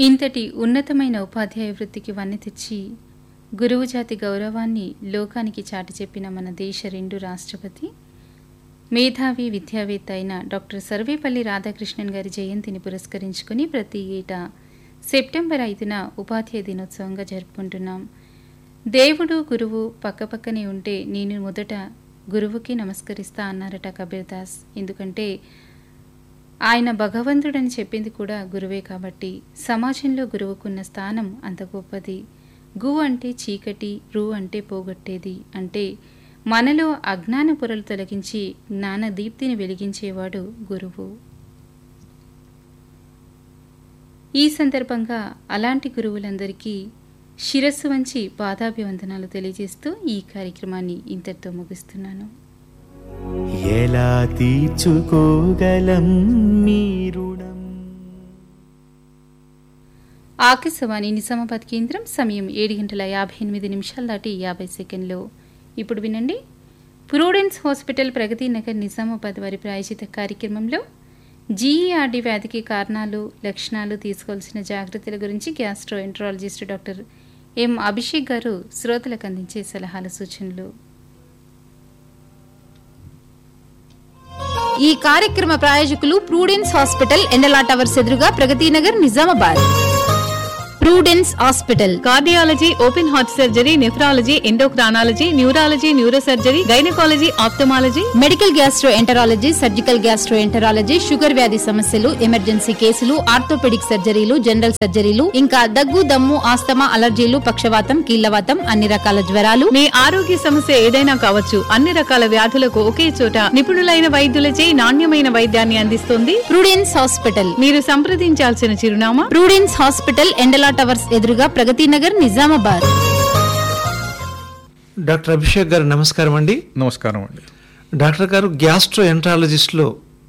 ఇంతటి ఉన్నతమైన ఉపాధ్యాయ వృత్తికి వన్నె తెచ్చి గురువు జాతి గౌరవాన్ని లోకానికి చాటి చెప్పిన మన దేశ రెండు రాష్ట్రపతి మేధావి విద్యావేత్త అయిన డాక్టర్ సర్వేపల్లి రాధాకృష్ణన్ గారి జయంతిని పురస్కరించుకుని ప్రతి ఏటా సెప్టెంబర్ ఐదున ఉపాధ్యాయ దినోత్సవంగా జరుపుకుంటున్నాం దేవుడు గురువు పక్కపక్కనే ఉంటే నేను మొదట గురువుకి నమస్కరిస్తా అన్నారట కబీర్ దాస్ ఎందుకంటే ఆయన భగవంతుడని చెప్పింది కూడా గురువే కాబట్టి సమాజంలో గురువుకున్న స్థానం అంత గొప్పది గు అంటే చీకటి రు అంటే పోగొట్టేది అంటే మనలో అజ్ఞాన పొరలు తొలగించి జ్ఞాన దీప్తిని వెలిగించేవాడు గురువు ఈ సందర్భంగా అలాంటి గురువులందరికీ శిరస్సు వంచి పాదాభివందనాలు తెలియజేస్తూ ఈ కార్యక్రమాన్ని ఇంతటితో ముగిస్తున్నాను ఎలా తీర్చుకోగలం మీ రుణం ఆకాశవాణి నిజామాబాద్ కేంద్రం సమయం ఏడు గంటల యాభై ఎనిమిది నిమిషాలు దాటి యాభై సెకండ్లు ఇప్పుడు వినండి ప్రూడెన్స్ హాస్పిటల్ ప్రగతి నగర్ నిజామాబాద్ వారి ప్రాయోజిత కార్యక్రమంలో జీఈఆర్డీ వ్యాధికి కారణాలు లక్షణాలు తీసుకోవాల్సిన జాగ్రత్తల గురించి gastroenterologist doctor M Abhishek garu శ్రోతలకు అందించే సలహాల సూచనలు ఈ కార్యక్రమ ప్రాయోజకులు ప్రూడెన్స్ హాస్పిటల్ ఎండలా టవర్స్ ఎదురుగా Pragati Nagar Nizamabad Prudence hospital cardiology open heart surgery nephrology endocrinology neurology neurosurgery gynaecology ophthalmology medical gastroenterology surgical gastroenterology sugar వ్యాధి సమస్యలు ఎమర్జెన్సీ కేసులు ఆర్థోపెడిక్ సర్జరీలు జనరల్ సర్జరీలు ఇంకా దగ్గు దమ్ము ఆస్తమా అలర్జీలు పక్షవాతం కీళ్లవాతం అన్ని రకాల జ్వరాలు మీ ఆరోగ్య సమస్య ఏదైనా కావచ్చు అన్ని రకాల వ్యాధులకు ఒకే చోట నిపుణులైన వైద్యులచే నాణ్యమైన వైద్యాన్ని అందిస్తుంది ప్రూడెన్స్ హాస్పిటల్ మీరు సంప్రదించాల్సిన చిరునామా ప్రూడెన్స్ హాస్పిటల్ ఎండలా టవర్స్ ఎదురుగా ప్రగతి నగర్ నిజామాబాద్ డాక్టర్ అభిషేక్ గారు నమస్కారం అండి నమస్కారం అండి డాక్టర్ గారు గ్యాస్ట్రో ఎంట్రాలజిస్ట్లో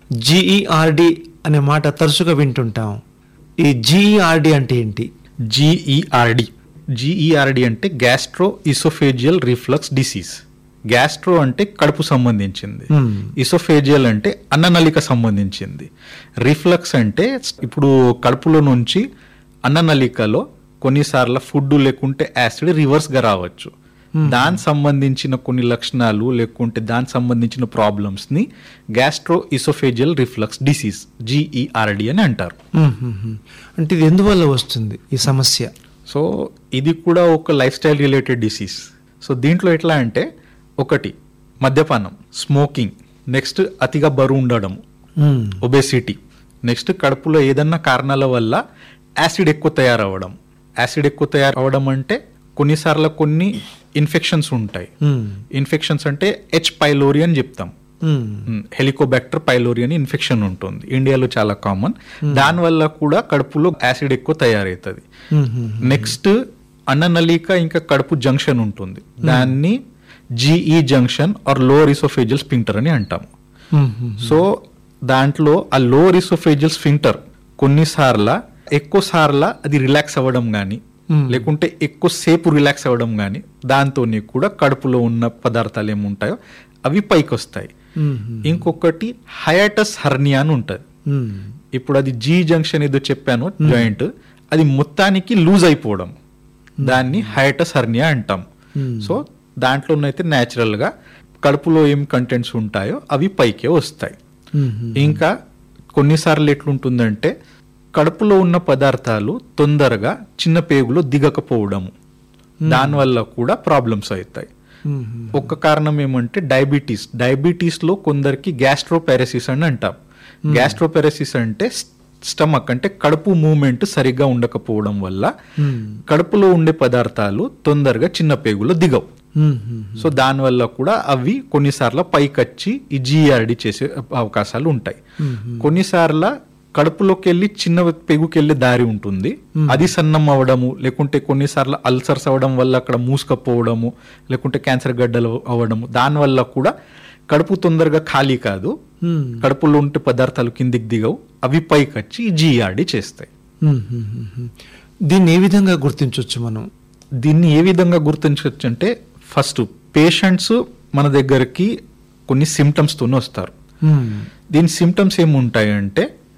జీఈఆర్డి అనే మాట తరచుగా వింటుంటాం ఈ జీఈఆర్డి అంటే ఏంటి జీఈఆర్డి జీఈఆర్డి అంటే gastro oesophageal reflux disease gastro అంటే కడుపు సంబంధించింది ఇసోఫేజియల్ అంటే అన్ననళిక సంబంధించింది రిఫ్లక్స్ అంటే ఇప్పుడు కడుపులో నుంచి అన్ననళికలో కొన్నిసార్లు ఫుడ్ లేకుంటే యాసిడ్ రివర్స్గా రావచ్చు దానికి సంబంధించిన కొన్ని లక్షణాలు లేకుంటే దానికి సంబంధించిన ప్రాబ్లమ్స్ని gastro oesophageal reflux disease GERD అని అంటారు మ్మ్, మ్మ్, మ్మ్. అంటే ఇది ఎందువల్ల వస్తుంది ఈ సమస్య సో ఇది కూడా ఒక lifestyle related disease so దీంట్లో ఎట్లా అంటే ఒకటి మద్యపానం స్మోకింగ్ నెక్స్ట్ అతిగా బరువు ఉండడం మ్మ్. ఒబేసిటీ నెక్స్ట్ కడుపులో ఏదన్నా కారణాల వల్ల యాసిడ్ ఎక్కువ తయారవ్వడం యాసిడ్ ఎక్కువ తయారవ్వడం అంటే కొన్నిసార్లు కొన్ని ఇన్ఫెక్షన్స్ ఉంటాయి మ్మ్. ఇన్ఫెక్షన్స్ అంటే హెచ్ పైలోరి అని చెప్తాం మ్మ్. హెలికోబాక్టర్ పైలోరి అని ఇన్ఫెక్షన్ ఉంటుంది ఇండియాలో చాలా కామన్ దానివల్ల కూడా కడుపులో యాసిడ్ ఎక్కువ తయారవుతుంది మ్మ్. నెక్స్ట్ అన్ననళిక ఇంకా కడుపు జంక్షన్ ఉంటుంది దాన్ని GE junction or lower oesophageal sphincter అని అంటాం మ్మ్. సో దాంట్లో ఆ లోవర్ ఇసోఫేజియల్ స్పింక్టర్ కొన్నిసార్ల ఎక్కువ సార్ల అది రిలాక్స్ అవ్వడం కానీ లేకుంటే ఎక్కువ సేపు రిలాక్స్ అవ్వడం కానీ దాంతో కూడా కడుపులో ఉన్న పదార్థాలు ఏముంటాయో అవి పైకి వస్తాయి మ్మ్. ఇంకొకటి హయాటస్ హర్నియా అని ఉంటుంది మ్మ్. ఇప్పుడు అది జీ జంక్షన్ ఏదో చెప్పాను జాయింట్ అది మొత్తానికి లూజ్ అయిపోవడం దాన్ని హైటస్ హర్నియా అంటాం సో దాంట్లోనైతే natural గా కడుపులో ఏం కంటెంట్స్ ఉంటాయో అవి పైకే వస్తాయి మ్మ్. ఇంకా కొన్నిసార్లు ఎట్లుంటుందంటే కడుపులో ఉన్న పదార్థాలు తొందరగా చిన్న పేగులో దిగకపోవడము దానివల్ల కూడా ప్రాబ్లమ్స్ అవుతాయి మ్మ్. ఒక కారణం ఏమంటే డయాబెటీస్ డయాబెటీస్ లో కొందరికి గ్యాస్ట్రోపారసిస్ అని అంటాం గ్యాస్ట్రోపారసిస్ అంటే స్టమక్ అంటే కడుపు మూమెంట్ సరిగ్గా ఉండకపోవడం వల్ల కడుపులో ఉండే పదార్థాలు తొందరగా చిన్న పేగులో దిగవు మ్మ్. మ్మ్. సో దానివల్ల కూడా అవి కొన్నిసార్లు పైకొచ్చి ఈ జిఆర్డి చేసే అవకాశాలు ఉంటాయి కొన్నిసార్లు కడుపులోకి వెళ్ళి చిన్న పెగుకి వెళ్ళే దారి ఉంటుంది అది సన్నం అవ్వడము లేకుంటే కొన్నిసార్లు అల్సర్స్ అవ్వడం వల్ల అక్కడ మూసుకపోవడము లేకుంటే క్యాన్సర్ గడ్డలు అవ్వడము దానివల్ల కూడా కడుపు తొందరగా ఖాళీ కాదు మ్మ్. కడుపులో ఉంటే పదార్థాలు కిందికి దిగవు అవి పైకొచ్చి జిఆర్డి చేస్తాయి మ్మ్. మ్మ్. మ్మ్. దీన్ని ఏ విధంగా గుర్తించవచ్చు మనం దీన్ని ఏ విధంగా గుర్తించవచ్చు అంటే ఫస్ట్ పేషెంట్స్ మన దగ్గరికి కొన్ని సిమ్టమ్స్తోనే వస్తారు మ్మ్. దీని సిమ్టమ్స్ ఏముంటాయంటే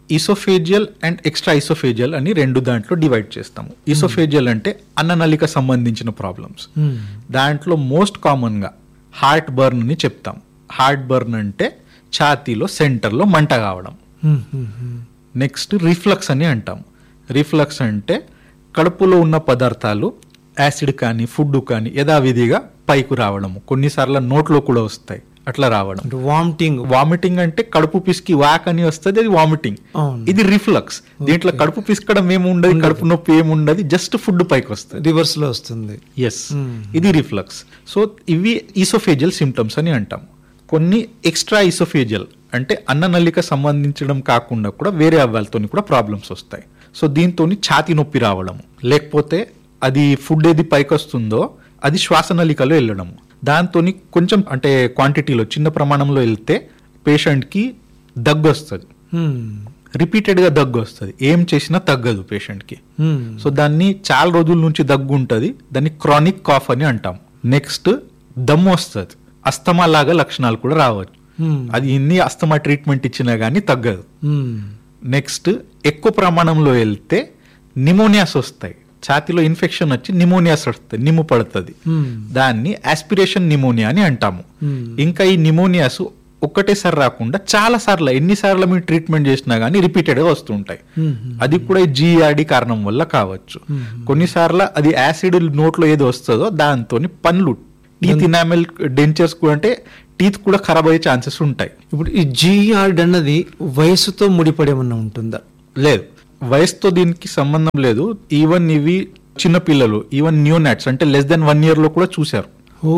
ఈసోఫేజియల్ అండ్ ఎక్స్ట్రా ఈసోఫేజియల్ అని రెండు దాంట్లో డివైడ్ చేస్తాము ఈసోఫేజియల్ అంటే అన్ననళిక సంబంధించిన ప్రాబ్లమ్స్ దాంట్లో మోస్ట్ కామన్గా హార్ట్ బర్న్ అని చెప్తాం హార్ట్ బర్న్ అంటే ఛాతీలో సెంటర్లో మంట కావడం నెక్స్ట్ రిఫ్లక్స్ అని అంటాం రిఫ్లక్స్ అంటే కడుపులో ఉన్న పదార్థాలు యాసిడ్ కానీ ఫుడ్ కానీ యథావిధిగా పైకి రావడము కొన్నిసార్లు నోట్లో కూడా వస్తాయి అట్లా రావడం అంటే వామిటింగ్ వామిటింగ్ అంటే కడుపు పిసికి వాక్ అని వస్తుంది అది వామిటింగ్ అవును. ఇది రిఫ్లక్స్ దీంట్లో కడుపు పిసకడం ఏముండదు కడుపు నొప్పి ఏముండదు జస్ట్ ఫుడ్ పైకి వస్తుంది రివర్స్ లో వస్తుంది ఎస్ ఇది రిఫ్లక్స్ సో ఇవి ఈసోఫేజియల్ సిమ్టమ్స్ అని అంటాం కొన్ని ఎక్స్ట్రా ఈసోఫేజియల్ అంటే అన్ననల్లిక సంబంధించడం కాకుండా కూడా వేరే అవ్వాలతో కూడా ప్రాబ్లమ్స్ వస్తాయి సో దీంతో ఛాతి నొప్పి రావడం లేకపోతే అది ఫుడ్ ఏది పైకి వస్తుందో అది శ్వాసనలికలో వెళ్ళడం దాంతో కొంచెం అంటే క్వాంటిటీలో చిన్న ప్రమాణంలో వెళ్తే పేషెంట్కి దగ్గు వస్తుంది రిపీటెడ్గా దగ్గు వస్తుంది ఏం చేసినా తగ్గదు పేషెంట్కి సో దాన్ని చాలా రోజుల నుంచి దగ్గు ఉంటుంది దాన్ని క్రానిక్ కాఫ్ అని అంటాం నెక్స్ట్ దమ్ము వస్తుంది అస్తమా లాగా లక్షణాలు కూడా రావచ్చు అది ఎన్ని అస్తమా ట్రీట్మెంట్ ఇచ్చినా కానీ తగ్గదు నెక్స్ట్ ఎక్కువ ప్రమాణంలో వెళ్తే నిమోనియాస్ వస్తాయి ఛాతీలో ఇన్ఫెక్షన్ వచ్చి నిమోనియాస్ వస్తాయి నిమ్ము పడుతుంది దాన్ని ఆస్పిరేషన్ నిమోనియా అని అంటాము ఇంకా ఈ నిమోనియాస్ ఒక్కటేసారి రాకుండా చాలా సార్లు ఎన్నిసార్లు మీరు ట్రీట్మెంట్ చేసినా కానీ రిపీటెడ్ గా వస్తుంటాయి అది కూడా ఈ జీఆర్డి కారణం వల్ల కావచ్చు కొన్నిసార్లు అది యాసిడ్ నోట్లో ఏది వస్తుందో దాంతో పండ్లు టీత్ ఇనామెల్ డెంచర్స్ కూడా అంటే టీత్ కూడా ఖరాబ్ అయ్యే ఛాన్సెస్ ఉంటాయి ఇప్పుడు ఈ జిఆర్డ్ అన్నది వయసుతో ముడిపడి ఏమన్నా ఉంటుందా లేదు వయసుతో దీనికి సంబంధం లేదు ఈవెన్ ఇవి చిన్న పిల్లలు ఈవెన్ న్యూ నాట్స్ అంటే లెస్ దెన్ వన్ ఇయర్ లో కూడా చూశారు ఓ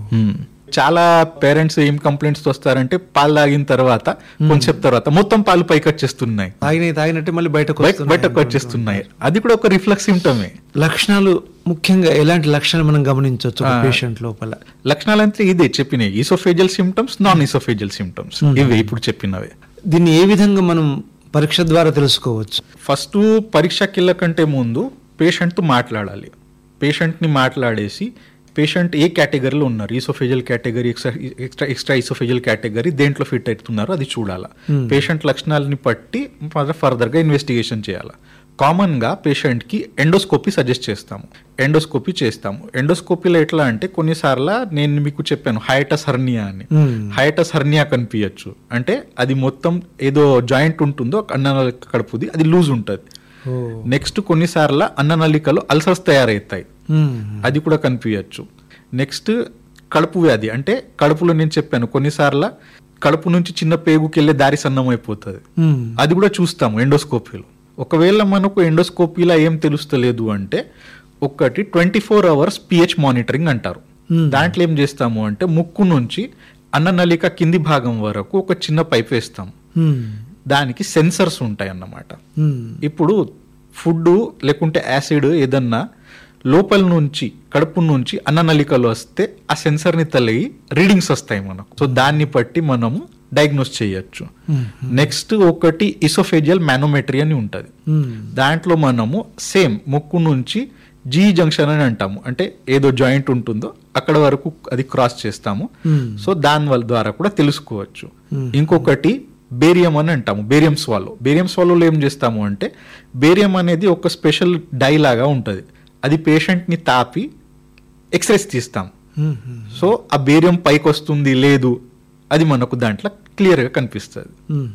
చాలా పేరెంట్స్ ఏం కంప్లైంట్స్ వస్తారంటే పాలు తాగిన తర్వాత కొంచెం తర్వాత మొత్తం పాలు పైకి వచ్చేస్తున్నాయి తాగినవి తాగినట్టే మళ్ళీ బయటకు బయ- వస్తున్నాయి బయటకు వచ్చేస్తున్నాయి అది కూడా ఒక రిఫ్లెక్స్ సిమ్టమే లక్షణాలు ముఖ్యంగా ఎలాంటి లక్షణాలు మనం గమనించవచ్చు పేషెంట్ లోపల లక్షణాలు అంటే ఇదే చెప్పినాయి oesophageal symptoms non oesophageal symptoms ఇవే ఇప్పుడు చెప్పినవే దీన్ని ఏ విధంగా మనం పరీక్ష ద్వారా తెలుసుకోవచ్చు ఫస్ట్ పరీక్షకి వెళ్ళకంటే ముందు పేషెంట్తో మాట్లాడాలి పేషెంట్ని మాట్లాడేసి పేషెంట్ ఏ కేటగిరీలో ఉన్నారు oesophageal category extra extra oesophageal category దేంట్లో ఫిట్ అవుతున్నారో అది చూడాలా పేషెంట్ లక్షణాలని బట్టి ఫర్దర్గా ఇన్వెస్టిగేషన్ చేయాలి కామన్గా పేషెంట్కి ఎండోస్కోపీ సజెస్ట్ చేస్తాము ఎండోస్కోపీ చేస్తాము ఎండోస్కోపీలో ఎట్లా అంటే కొన్నిసార్లు నేను మీకు చెప్పాను హైటస్ హర్నియా అని హైటస్ హర్నియా కనిపించచ్చు అంటే అది మొత్తం ఏదో జాయింట్ ఉంటుందో అన్న కడుపుది అది లూజ్ ఉంటుంది నెక్స్ట్ కొన్నిసార్లు అన్ననళికలో అల్సర్స్ తయారవుతాయి అది కూడా కనిపించచ్చు నెక్స్ట్ కడుపు వ్యాధి అంటే కడుపులో నేను చెప్పాను కొన్నిసార్లు కడుపు నుంచి చిన్న పేగుకి వెళ్ళే దారి సన్నం అయిపోతుంది అది కూడా చూస్తాము ఎండోస్కోపీలో ఒకవేళ మనకు ఎండోస్కోపీలో ఏం తెలుస్తలేదు అంటే ఒకటి twenty four hours pH monitoring అంటారు దాంట్లో ఏం చేస్తాము అంటే ముక్కు నుంచి అన్ననళిక కింది భాగం వరకు ఒక చిన్న పైప్ వేస్తాం దానికి సెన్సర్స్ ఉంటాయి అన్నమాట ఇప్పుడు ఫుడ్ లేకుంటే యాసిడ్ ఏదన్నా లోపల నుంచి కడుపు నుంచి అన్ననళికలు వస్తే ఆ సెన్సర్ని తలిగి రీడింగ్స్ వస్తాయి మనకు సో దాన్ని బట్టి మనము డయాగ్నోస్ చేయొచ్చు నెక్స్ట్ ఒకటి ఇసోఫేజియల్ మ్యానోమెట్రీ అని ఉంటుంది దాంట్లో మనము సేమ్ ముక్కు నుంచి జీ జంక్షన్ అని అంటాము అంటే ఏదో జాయింట్ ఉంటుందో అక్కడ వరకు అది క్రాస్ చేస్తాము సో దాని వల్ల ద్వారా కూడా తెలుసుకోవచ్చు ఇంకొకటి బేరియం అని అంటాము బేరియం స్వాలో బేరియం స్వాలోలో ఏం చేస్తాము అంటే బేరియం అనేది ఒక స్పెషల్ డై లాగా ఉంటుంది అది పేషెంట్ని తాపి ఎక్స్రేస్ తీస్తాం సో ఆ బేరియం పైకి వస్తుంది లేదు అది మనకు దాంట్లో క్లియర్గా కనిపిస్తుంది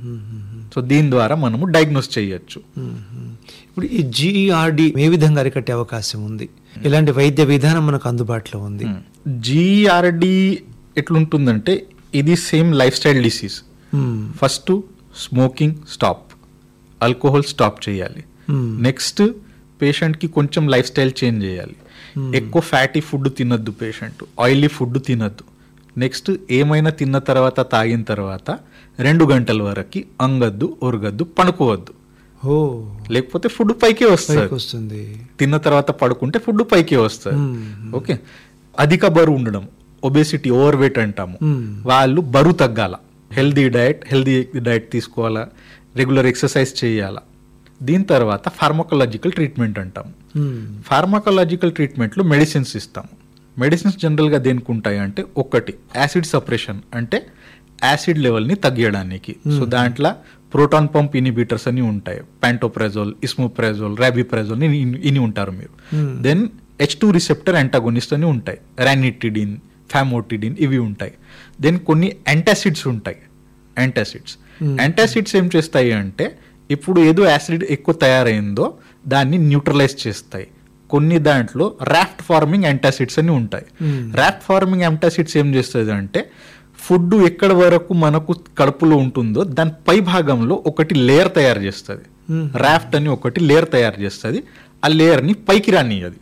సో దీని ద్వారా మనము డయాగ్నోస్ చేయొచ్చు ఇప్పుడు ఈ జిఆర్డి ఏ విధంగా అరికట్టే అవకాశం ఉంది ఇలాంటి వైద్య విధానం మనకు అందుబాటులో ఉంది జిఆర్డి ఎట్లుంటుందంటే ఇది same lifestyle disease first smoking stop alcohol stop చేయాలి నెక్స్ట్ పేషెంట్కి కొంచెం లైఫ్ స్టైల్ చేంజ్ చేయాలి ఎక్కువ ఫ్యాటీ ఫుడ్ తినద్దు పేషెంట్ ఆయిలీ ఫుడ్ తినద్దు నెక్స్ట్ ఏమైనా తిన్న తర్వాత తాగిన తర్వాత రెండు గంటల వరకు అంగద్దు ఒరగద్దు పడుకోవద్దు ఓ లేకపోతే ఫుడ్ పైకే పైకి వస్తుంది వస్తుంది తిన్న తర్వాత పడుకుంటే ఫుడ్ పైకే వస్తుంది ఓకే అధిక బరువు ఉండడం ఒబేసిటీ ఓవర్ వెయిట్ అంటాము వాళ్ళు బరువు తగ్గాల హెల్దీ డయట్ హెల్దీ డయట్ తీసుకోవాలా రెగ్యులర్ ఎక్సర్సైజ్ చేయాలా దీని తర్వాత ఫార్మకాలజికల్ ట్రీట్మెంట్ అంటాం ఫార్మకాలజికల్ ట్రీట్మెంట్లో మెడిసిన్స్ ఇస్తాం మెడిసిన్స్ జనరల్గా దేనికి ఉంటాయి అంటే ఒకటి యాసిడ్ సపరేషన్ అంటే యాసిడ్ లెవెల్ని తగ్గించడానికి సో దాంట్లో ప్రోటాన్ పంప్ ఇనిబిటర్స్ అని ఉంటాయి ప్యాంటోప్రెజోల్ ఇస్మోప్రెజోల్ ర్యాబిప్రెజోల్ ఇని ఇని ఉంటారు మీరు then H two receptor antagonist అని ఉంటాయి రానిటిడిన్ ఫ్యామోటిడిన్ ఇవి ఉంటాయి దెన్ కొన్ని యాంటాసిడ్స్ ఉంటాయి యాంటాసిడ్స్ యాంటాసిడ్స్ ఏం చేస్తాయి అంటే ఇప్పుడు ఏదో యాసిడ్ ఎక్కువ తయారైందో దాన్ని న్యూట్రలైజ్ చేస్తాయి కొన్ని దాంట్లో రాఫ్ట్ ఫార్మింగ్ యాంటాసిడ్స్ అని ఉంటాయి రాఫ్ట్ ఫార్మింగ్ యాంటాసిడ్స్ ఏం చేస్తుంది అంటే ఫుడ్ ఎక్కడ వరకు మనకు కడుపులో ఉంటుందో దాని పై భాగంలో ఒకటి లేయర్ తయారు చేస్తుంది రాఫ్ట్ అని ఒకటి లేయర్ తయారు చేస్తుంది ఆ లేయర్ ని పైకి రానియది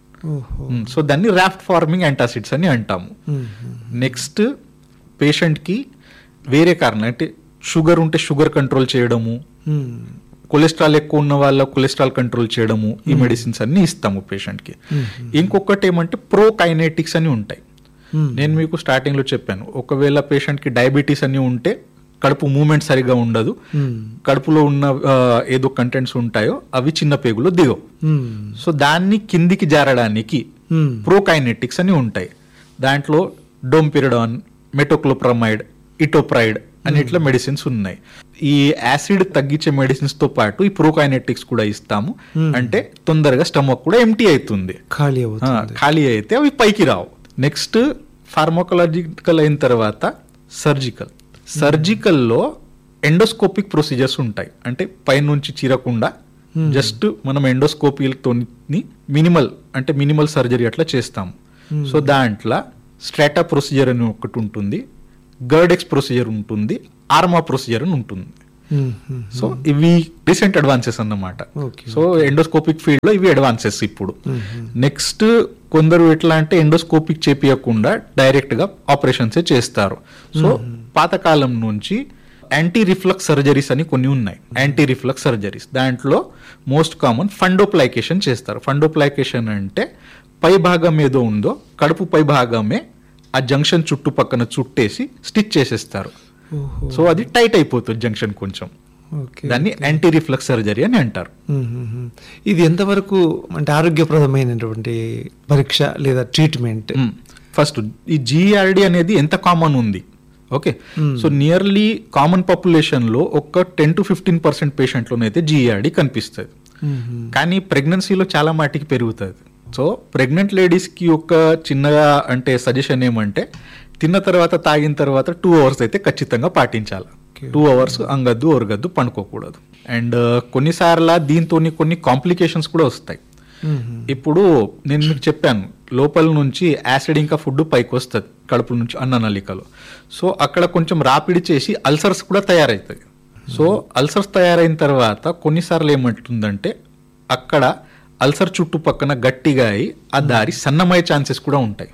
ఓహో సో దాన్ని రాఫ్ట్ ఫార్మింగ్ యాంటాసిడ్స్ అని అంటాము నెక్స్ట్ పేషెంట్కి వేరే కారణం అంటే షుగర్ ఉంటే షుగర్ కంట్రోల్ చేయడము మ్మ్. కొలెస్ట్రాల్ ఎక్కువ ఉన్న వాళ్ళ కొలెస్ట్రాల్ కంట్రోల్ చేయడము ఈ మెడిసిన్స్ అన్ని ఇస్తాము పేషెంట్కి ఇంకొకటి ఏమంటే ప్రో కైనెటిక్స్ అని ఉంటాయి నేను మీకు స్టార్టింగ్ లో చెప్పాను ఒకవేళ పేషెంట్ కి డయాబెటీస్ అని ఉంటే కడుపు మూమెంట్ సరిగా ఉండదు కడుపులో ఉన్న ఆ, ఏదో కంటెంట్స్ ఉంటాయో అవి చిన్న పేగులో దిగవు మ్మ్. సో దాన్ని కిందికి జారడానికి మ్మ్. ప్రోకైనెటిక్స్ అని ఉంటాయి దాంట్లో డోంపిరిడాన్ మెటోక్లోప్రమైడ్ ఇటోప్రైడ్ అని ఇట్లా మెడిసిన్స్ ఉన్నాయి ఈ యాసిడ్ తగ్గించే మెడిసిన్స్ తో పాటు ఈ ప్రోకైనెటిక్స్ కూడా ఇస్తాము అంటే తొందరగా స్టమక్ కూడా ఎంటీ అవుతుంది ఖాళీ ఆ, అవుతుంది ఖాళీ అయితే అవి పైకి రావు నెక్స్ట్ ఫార్మోకలాజికల్ అయిన తర్వాత సర్జికల్ సర్జికల్లో ఎండోస్కోపిక్ ప్రొసీజర్స్ ఉంటాయి అంటే పైనుంచి చీరకుండా జస్ట్ మనం ఎండోస్కోపీలతో మినిమల్ అంటే మినిమల్ సర్జరీ అట్లా చేస్తాము సో దాంట్లో స్ట్రాటా ప్రొసీజర్ అని ఒకటి ఉంటుంది గర్డెక్స్ ప్రొసీజర్ ఉంటుంది ఆర్మా ప్రొసీజర్ అని ఉంటుంది మ్మ్. మ్మ్. సో ఇవి రీసెంట్ అడ్వాన్సెస్ అన్నమాట Okay. సో ఎండోస్కోపిక్ ఫీల్డ్ లో ఇవి అడ్వాన్సెస్ ఇప్పుడు నెక్స్ట్ కొందరు ఎట్లా అంటే ఎండోస్కోపిక్ చేపియకుండా డైరెక్ట్ గా ఆపరేషన్స్ చేస్తారు సో పాతకాలం నుంచి యాంటీ రిఫ్లక్స్ సర్జరీస్ అని కొన్ని ఉన్నాయి యాంటీ రిఫ్లక్స్ సర్జరీస్ దాంట్లో మోస్ట్ కామన్ ఫండోప్లైకేషన్ చేస్తారు ఫండోప్లైకేషన్ అంటే పై భాగం ఏదో ఉందో కడుపు పై భాగమే ఆ జంక్షన్ చుట్టుపక్కన చుట్టేసి స్టిచ్ చేసేస్తారు ఓహో సో అది టైట్ అయిపోతుంది జంక్షన్ కొంచెం ఓకే దాన్ని యాంటీ రిఫ్లక్స్ సర్జరీ అని అంటారు మ్మ్. మ్మ్. ఇది ఎంతవరకు అంటే ఆరోగ్యప్రదమైనటువంటి పరీక్ష లేదా ట్రీట్మెంట్ ఫస్ట్ ఈ జిఆర్డి అనేది ఎంత కామన్ ఉంది okay so nearly common population లో ఒక టెన్ టు ఫిఫ్టీన్ పర్సెంట్ పేషెంట్లోనైతే జిఆర్డి కనిపిస్తుంది కానీ ప్రెగ్నెన్సీలో చాలా మాటికి పెరుగుతుంది సో ప్రెగ్నెంట్ లేడీస్కి ఒక చిన్నగా అంటే సజెషన్ ఏమంటే తిన్న తర్వాత తాగిన తర్వాత టూ అవర్స్ అయితే ఖచ్చితంగా పాటించాలి టూ అవర్స్ అంగద్దు ఒరగద్దు పండుకోకూడదు అండ్ కొన్నిసార్లు దీంతో కొన్ని కాంప్లికేషన్స్ కూడా వస్తాయి ఇప్పుడు నేను మీకు చెప్పాను లోపల నుంచి యాసిడ్ ఇంకా ఫుడ్ పైకి వస్తుంది కడుపు నుంచి అన్న నలికలో సో అక్కడ కొంచెం రాపిడి చేసి అల్సర్స్ కూడా తయారవుతాయి సో అల్సర్స్ తయారైన తర్వాత కొన్నిసార్లు ఏమంటుందంటే అక్కడ అల్సర్ చుట్టుపక్కన గట్టిగా అయి ఆ దారి సన్నమయ్యే ఛాన్సెస్ కూడా ఉంటాయి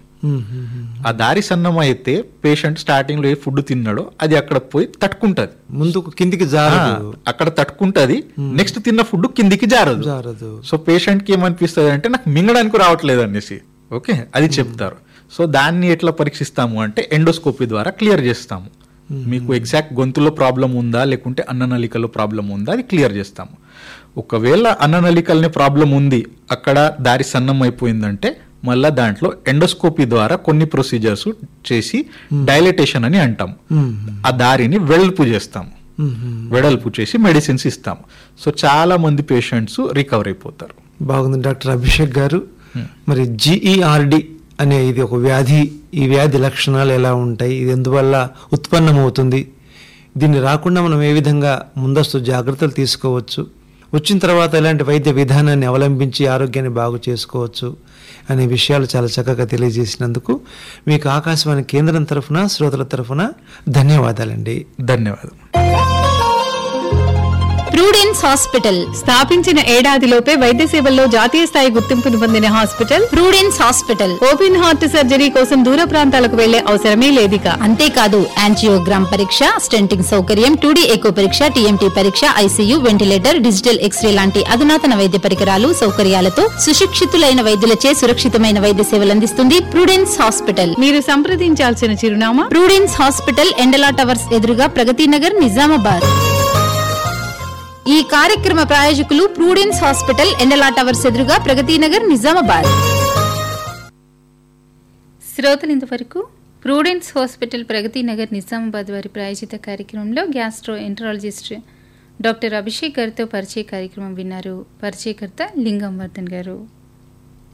ఆ దారి సన్నమైతే పేషెంట్ స్టార్టింగ్ లో ఏ ఫుడ్ తిన్నాడో అది అక్కడ పోయి తట్టుకుంటది ముందుకు కిందికి ఆ, జారదు అక్కడ తట్టుకుంటది నెక్స్ట్ తిన్న ఫుడ్ కిందికి జారదు జారదు సో పేషెంట్ కి ఏమనిపిస్తుంది అంటే నాకు మింగడానికి రావట్లేదు అనేసి ఓకే అది చెప్తారు సో దాన్ని ఎట్లా పరీక్షిస్తాము అంటే ఎండోస్కోపీ ద్వారా క్లియర్ చేస్తాము మీకు ఎగ్జాక్ట్ గొంతులో ప్రాబ్లం ఉందా లేకుంటే అన్ననలికలో ప్రాబ్లం ఉందా అది క్లియర్ చేస్తాము ఒకవేళ అన్ననలికల్ని ప్రాబ్లం ఉంది అక్కడ దారి సన్నం అయిపోయిందంటే మళ్ళా దాంట్లో ఎండోస్కోపీ ద్వారా కొన్ని ప్రొసీజర్స్ చేసి డైలటేషన్ అని అంటాం ఆ దారిని వెడల్పు చేస్తాము వెడల్పు చేసి మెడిసిన్స్ ఇస్తాము సో చాలా మంది పేషెంట్స్ రికవర్ అయిపోతారు బాగుంది డాక్టర్ అభిషేక్ గారు మరి జిఈఆర్డి అనే ఇది ఒక వ్యాధి ఈ వ్యాధి లక్షణాలు ఎలా ఉంటాయి ఇది ఎందువల్ల ఉత్పన్నమవుతుంది దీన్ని రాకుండా మనం ఏ విధంగా ముందస్తు జాగ్రత్తలు తీసుకోవచ్చు వచ్చిన తర్వాత ఎలాంటి వైద్య విధానాన్ని అవలంబించి ఆరోగ్యాన్ని బాగు చేసుకోవచ్చు అనే విషయాలు చాలా చక్కగా తెలియజేసినందుకు మీకు ఆకాశవాణి కేంద్రం తరఫున శ్రోతల తరఫున ధన్యవాదాలండి ధన్యవాదం ప్రూడెన్స్ హాస్పిటల్ స్థాపించిన ఏడాదిలోపే వైద్య సేవల్లో జాతీయ స్థాయి గుర్తింపును పొందిన hospital Prudence hospital open heart surgery కోసం దూర ప్రాంతాలకు వెళ్లే అవసరమే లేదిక అంతేకాదు యాంజియోగ్రామ్ పరీక్ష స్టెంటింగ్ సౌకర్యం టూడీ ఎకో పరీక్ష టీఎంటీ పరీక్ష ఐసీయూ వెంటిలేటర్ డిజిటల్ ఎక్స్రే లాంటి అధునాతన వైద్య పరికరాలు సౌకర్యాలతో సుశిక్షితులైన వైద్యులచే సురక్షితమైన వైద్య సేవలు అందిస్తుంది ప్రూడెన్స్ హాస్పిటల్ మీరు సంప్రదించాల్సిన చిరునామా ప్రూడెన్స్ హాస్పిటల్ ఎండలా టవర్స్ ఎదురుగా ప్రగతి నగర్ నిజామాబాద్ ఈ కార్యక్రమ ప్రాయోజకులు ప్రూడెన్స్ హాస్పిటల్ ఎండలా టవర్స్ ఎదురుగా ప్రగతి నగర్ నిజామాబాద్ శ్రోతలు ఇంతవరకు ప్రూడెన్స్ హాస్పిటల్ ప్రగతి నగర్ నిజామాబాద్ వారి ప్రాయోజిత కార్యక్రమంలో గ్యాస్ట్రో ఎంట్రాలజిస్ట్ డాక్టర్ అభిషేక్ గారితో పరిచయ కార్యక్రమం విన్నారు పరిచయకర్త లింగం వర్ధన్ గారు